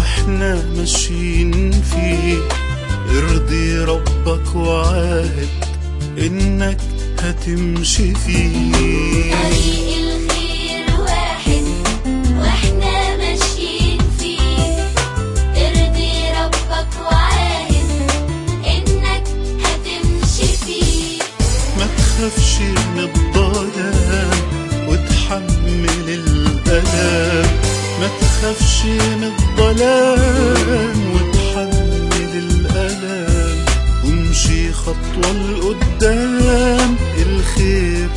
واحنا ماشيين فيه ارضي ربك وعاهد انك هتمشي فيه طريق الخير واحد واحنا ماشيين فيه ارضي ربك وعاهد انك هتمشي فيه ما تخافش من الضلال وتحمل الألم ما تخافش من الضلال وتحمل الألم وامشي خطوة لقدام الخير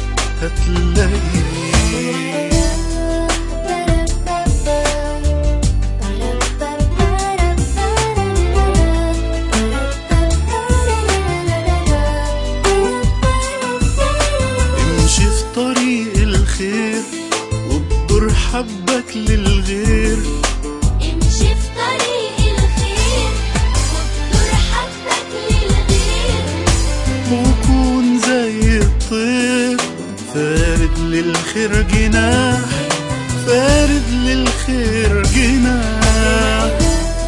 هتلاقيه امشي في طريق الخير وابدر حبك للغير امشي في طريق الخير وابدر حبك للغير وكون زي الطير فارد للخير جناح فارد للخير جناح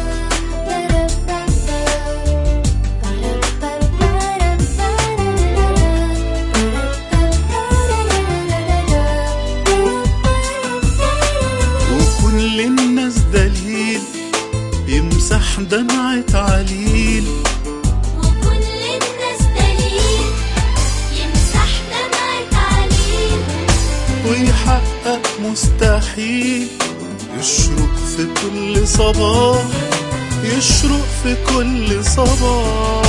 وكن للناس دليل يمسح دمعة عليل وكل الناس دليل يمسح دمعة عليل ويحقق مستحيل يشرق في كل صباح يشرق في كل صباح